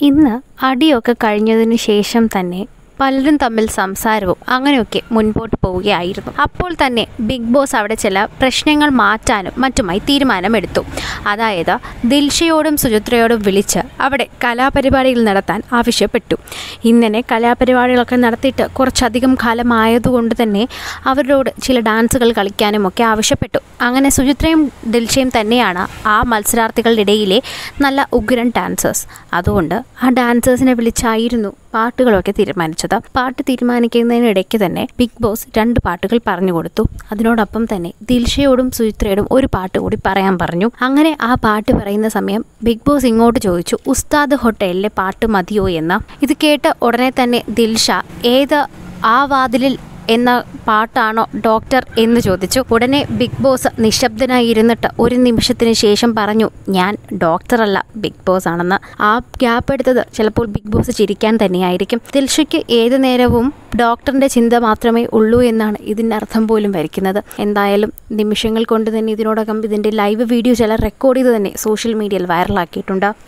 ഇന്ന് അടിയൊക്കെ കഴിഞ്ഞതിന് ശേഷം തന്നെ പലരും തമ്മിൽ സംസാരവും അങ്ങനെയൊക്കെ മുൻപോട്ട് പോവുകയായിരുന്നു അപ്പോൾ തന്നെ ബിഗ് ബോസ് അവിടെ ചില പ്രശ്നങ്ങൾ മാറ്റാനും മറ്റുമായി തീരുമാനമെടുത്തു അതായത് ദിൽഷയോടും സുചിത്രയോടും വിളിച്ച് അവിടെ കലാപരിപാടികൾ നടത്താൻ ആവശ്യപ്പെട്ടു ഇങ്ങനെ കലാപരിപാടികളൊക്കെ നടത്തിയിട്ട് കുറച്ചധികം കാലമായതുകൊണ്ട് തന്നെ അവരോട് ചില ഡാൻസുകൾ കളിക്കാനും ഒക്കെ ആവശ്യപ്പെട്ടു അങ്ങനെ സുചിത്രയും ദിൽഷയും തന്നെയാണ് ആ മത്സരാർത്ഥികളുടെ ഇടയിലെ നല്ല ഉഗ്രൻ ഡാൻസേഴ്സ് അതുകൊണ്ട് ആ ഡാൻസേഴ്സിനെ വിളിച്ചായിരുന്നു പാട്ടുകളൊക്കെ തീരുമാനിച്ചത് പാട്ട് തീരുമാനിക്കുന്നതിനിടയ്ക്ക് തന്നെ ബിഗ് ബോസ് രണ്ട് പാട്ടുകൾ പറഞ്ഞു കൊടുത്തു അതിനോടൊപ്പം തന്നെ ദിൽഷയോടും സുചിത്രയോടും ഒരു പാട്ട് കൂടി പറയാൻ പറഞ്ഞു അങ്ങനെ ആ പാട്ട് പറയുന്ന സമയം ബിഗ് ബോസ് ഇങ്ങോട്ട് ചോദിച്ചു ഉസ്താദ് ഹോട്ടലിലെ പാട്ട് മതിയോ എന്ന് ഇത് കേട്ട് ഉടനെ തന്നെ ദിൽഷ ഏത് ആ വാതിലിൽ എന്ന പാട്ടാണോ ഡോക്ടർ എന്ന് ചോദിച്ചു ഉടനെ ബിഗ് ബോസ് നിശബ്ദനായി ഇരുന്നിട്ട് ഒരു നിമിഷത്തിന് ശേഷം പറഞ്ഞു ഞാൻ ഡോക്ടറല്ല ബിഗ് ബോസ് ആണെന്ന് ആ ഗ്യാപ്പ് എടുത്തത് ചിലപ്പോൾ ബിഗ് ബോസ് ചിരിക്കാൻ തന്നെയായിരിക്കും ദിൽഷയ്ക്ക് ഏത് നേരവും ഡോക്ടറിന്റെ ചിന്ത മാത്രമേ ഉള്ളൂ എന്നാണ് ഇതിൻ്റെ അർത്ഥം പോലും വരയ്ക്കുന്നത് എന്തായാലും നിമിഷങ്ങൾ കൊണ്ട് തന്നെ ഇതിനോടകം ഇതിൻ്റെ ലൈവ് വീഡിയോ ചിലർ റെക്കോർഡ് ചെയ്ത് തന്നെ സോഷ്യൽ മീഡിയയിൽ വൈറലാക്കിയിട്ടുണ്ട്